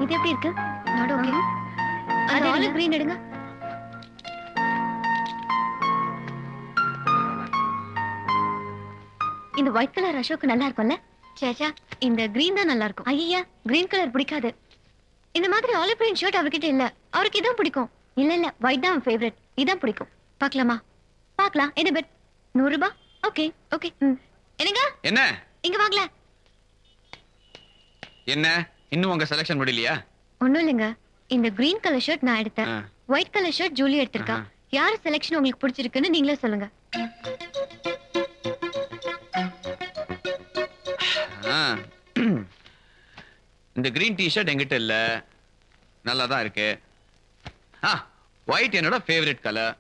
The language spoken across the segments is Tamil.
இது எப்படி இருக்கு நாட் ஓகே அது அது ஆலிவ் என்ன? கிரீன் எடுங்க இந்த ஒயிட் கலர் அசோக் நல்லா இருக்கும்ல சேச்சா இந்த கிரீன் தான் நல்லா இருக்கும் ஐயா கிரீன் கலர் பிடிக்காது இந்த மாதிரி ஆலிவ் கிரீன் ஷர்ட் அவர்கிட்ட இல்ல அவருக்கு இதான் பிடிக்கும் இல்ல இல்ல ஒயிட் தான் ஃபேவரட் இதான் பிடிக்கும் பார்க்கலாமா பார்க்கலாம் எது பெட் நூறு ரூபாய் ஓகே ஓகே ம் என்னங்க என்ன இங்க வாங்கல என்ன இன்னும் உங்க செலக்ஷன் முடியலையா ஒண்ணும் இல்லைங்க இந்த கிரீன் கலர் ஷர்ட் நான் எடுத்தேன் ஆ. ஒயிட் கலர் ஷர்ட் ஜூலி எடுத்திருக்கா ஆஹா. யார் செலெக்ஷன் உங்களுக்கு பிடிச்சிருக்குன்னு நீங்களே சொல்லுங்க ஆ. இந்த கிரீன் டி-ஷர்ட் என்கிட்ட இல்ல நல்லா தான் இருக்கு ஆ ஒயிட் என்னோட favourite colour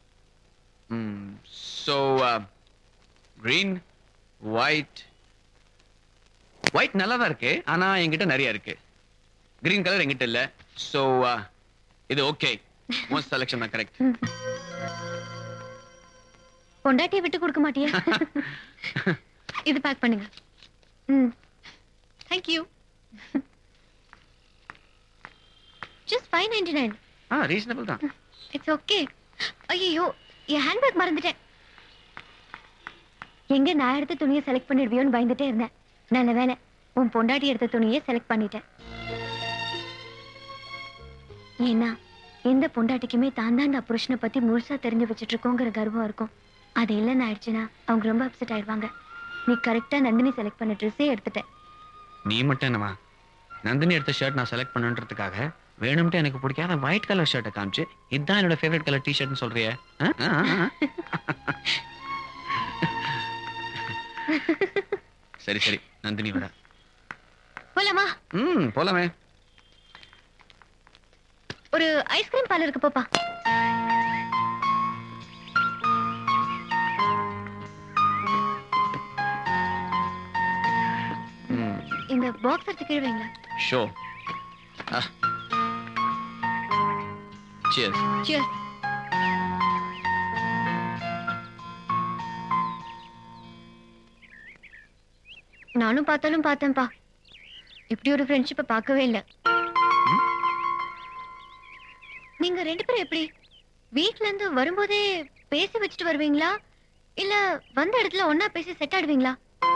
so green white white நல்லா தான் இருக்கு ஆனா என்கிட்ட நிறைய இருக்கு கிரீன் கலர் என்கிட்ட இல்ல ஸோ இது ஓகே மோஸ்ட் செலெக்ஷன் தான் கரெக்ட் பொண்டாட்டியை விட்டு கொடுக்க மாட்டியா இது பேக் பண்ணுங்க ம் thank you just five ninety nine ஆ ரீசனபிள் தான் இட்ஸ் ஓகே ஐயோ என் ஹேண்ட்பேக் மறந்துட்டேன் எங்க நான் எடுத்த துணியை செலக்ட் பண்ணிடுவியோன்னு பயந்துட்டே இருந்தேன் நல்ல வேலை உன் பொண்டாட்டி எடுத்த துணியை செலக்ட் பண்ணிட்டேன் ஏன்னா எந்த பொண்டாட்டிக்குமே தான் தான் அந்த புருஷனை பத்தி முழுசா தெரிஞ்சு வச்சுட்டு இருக்கோங்கிற கர்வம் இருக்கும் அது இல்லைன்னு ஆயிடுச்சுன்னா அவங்க ரொம்ப அப்செட் ஆயிடுவாங்க நீ கரெக்டா நந்தினி செலக்ட் பண்ண ட்ரெஸ்ஸே எடுத்துட்டேன் நீ மட்டும் என்னமா நந்தினி எடுத்த ஷர்ட் நான் செலக்ட் பண்ணுன்றதுக்காக வேணும்ட்டு எனக்கு பிடிக்காத ஒயிட் கலர் ஷர்ட்டை காமிச்சு இதுதான் என்னோட ஃபேவரட் கலர் டி ஷர்ட்னு சொல்றியே ஆ? ஆ, ஆ, ஆ. சரி சரி நந்தினி வர போலாமா ம் போலாமே ஒரு ஐஸ்கிரீம் பார்லருக்கு போப்பா ம் இந்த பாக்ஸ் எடுத்து கீழே வைங்க ஷோ ஆ சியர்ஸ் Cheers. நானும் பார்த்தாலும் பார்த்தேன்ப்பா இப்படி ஒரு ஃப்ரெண்ட்ஷிப்பை பார்க்கவே இல்லை நீங்க ரெண்டு பேரும் எப்படி வீட்ல இருந்து வரும்போதே பேசி வச்சுட்டு வருவீங்களா இல்ல வந்த இடத்துல ஒண்ணா பேசி செட் ஆடுவீங்களா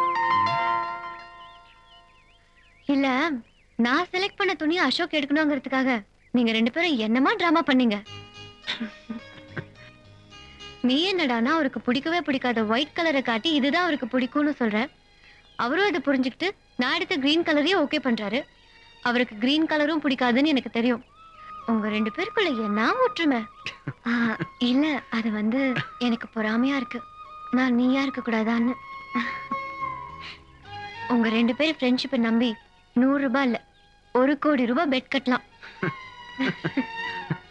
இல்ல நான் செலக்ட் பண்ண துணியை அசோக் எடுக்கணுங்கிறதுக்காக நீங்க ரெண்டு பேரும் என்னமா டிராமா பண்ணீங்க நீ என்னடானா அவருக்கு பிடிக்கவே பிடிக்காத ஒயிட் கலரை காட்டி இதுதான் அவருக்கு பிடிக்கும்னு சொல்ற அவரும் அதை புரிஞ்சுக்கிட்டு நான் எடுத்த கிரீன் கலரையே ஓகே பண்றாரு அவருக்கு கிரீன் கலரும் பிடிக்காதுன்னு எனக்கு தெரியும் உங்க ரெண்டு பேருக்குள்ள என்ன ஒற்றுமை ஆ, இல்ல அது வந்து எனக்கு பொறாமையா இருக்கு நான் நீயா இருக்க கூடாதான்னு உங்க ரெண்டு பேரும் ஃப்ரெண்ட்ஷிப்பை நம்பி நூறு ரூபாய் இல்ல ஒரு கோடி ரூபாய் பெட் கட்டலாம்